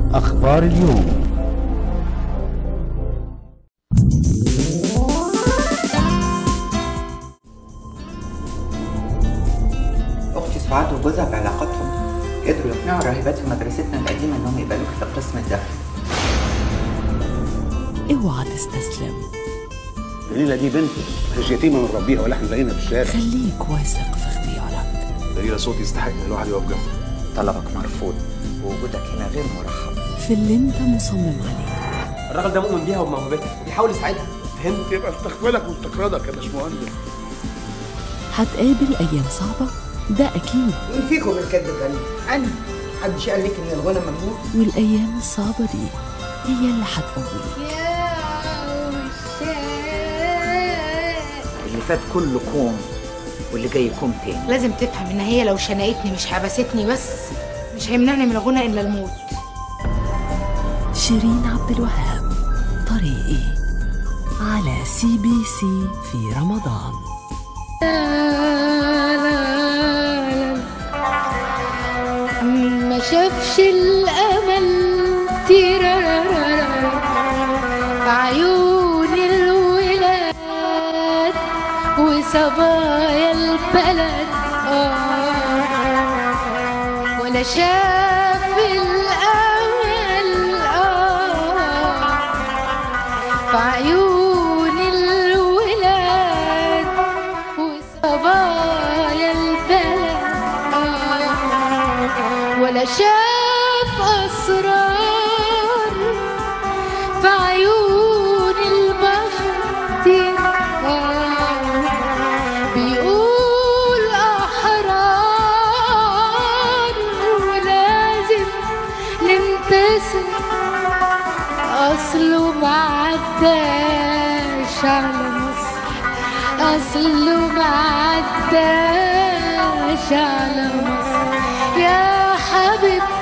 أخبار اليوم أختي سعاد وجوزها بعلاقتهم قدروا يقنعوا راهبات في مدرستنا القديمة إنهم يقبلوك في قسم الدخل اوعى تستسلم دليلة دي بنت مش يتيمة من ربيها ولا احنا لاقينا في الشارع خليك واثق في اختيارك دليلة صوت يستحق ان الواحد يقف جنبه طلبك مرفوض ووجودك هنا غير مرحب في اللي انت مصمم عليه الراجل ده مؤمن بيها وبموهبتها وبيحاول يساعدها فهمت يبقى استقبلك واستقرارك يا باشمهندس هتقابل ايام صعبه ده اكيد مين فيكم الكذب غني؟ أنا محدش قال لك إن الغنى ممنوع؟ والايام الصعبه دي هي اللي هتقويك اللي فات كله كوم واللي جاي كوم تاني لازم تفهم ان هي لو شنقتني مش حبستني بس مش هيمنعني من الغنى الا الموت شيرين عبد الوهاب طريقي على سي بي سي في رمضان ما شافش الامل تيرارارا في عيون الولاد وصبايا البلد آه ولا شاف الامل آه في عيون الولاد وصبايا البلد آه ولا شاف أسرار في عيون البشر آه بيقول أحرار ولازم ننتصر أصله معداش على مصر أصله معداش على مصر يا حبيبتي